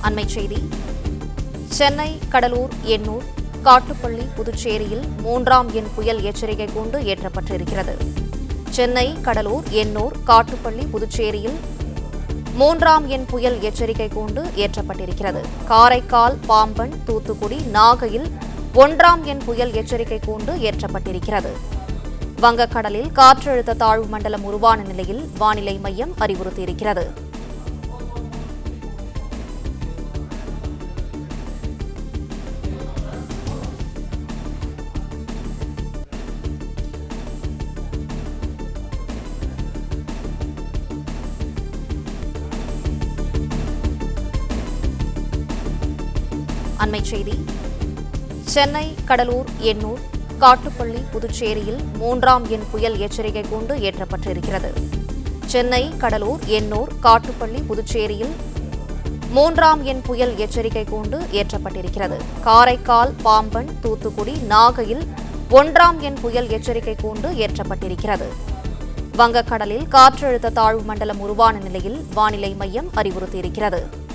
அண்மைச் செய்தி சென்னை கடலூர் எண்ணூர் காட்டுப்பள்ளி புதுச்சேரியில் மூன்றாம் எண் புயல் எச்சரிக்கை கூண்டு ஏற்றப்பட்டிருக்கிறது சென்னை கடலூர் எண்ணூர் காட்டுப்பள்ளி புதுச்சேரியில் மூன்றாம் எண் புயல் எச்சரிக்கை கூண்டு ஏற்றப்பட்டிருக்கிறது காரைக்கால் பாம்பன் தூத்துக்குடி நாகையில் ஒன்றாம் எண் புயல் எச்சரிக்கை கூண்டு ஏற்றப்பட்டிருக்கிறது வங்கக்கடலில் காற்றழுத்த தாழ்வு மண்டலம் உருவான நிலையில் வானிலை மையம் அறிவுறுத்தியிருக்கிறது அண்மைச் செய்தி சென்னை கடலூர் எண்ணூர் காட்டுப்பள்ளி புதுச்சேரியில் மூன்றாம் எண் புயல் எச்சரிக்கை கூண்டு ஏற்றப்பட்டிருக்கிறது சென்னை கடலூர் எண்ணூர் காட்டுப்பள்ளி புதுச்சேரியில் மூன்றாம் எண் புயல் எச்சரிக்கை கூண்டு ஏற்றப்பட்டிருக்கிறது காரைக்கால் பாம்பன் தூத்துக்குடி நாகையில் ஒன்றாம் எண் புயல் எச்சரிக்கை கூண்டு ஏற்றப்பட்டிருக்கிறது வங்கக்கடலில் காற்றழுத்த தாழ்வு மண்டலம் உருவான நிலையில் வானிலை மையம் அறிவுறுத்தியிருக்கிறது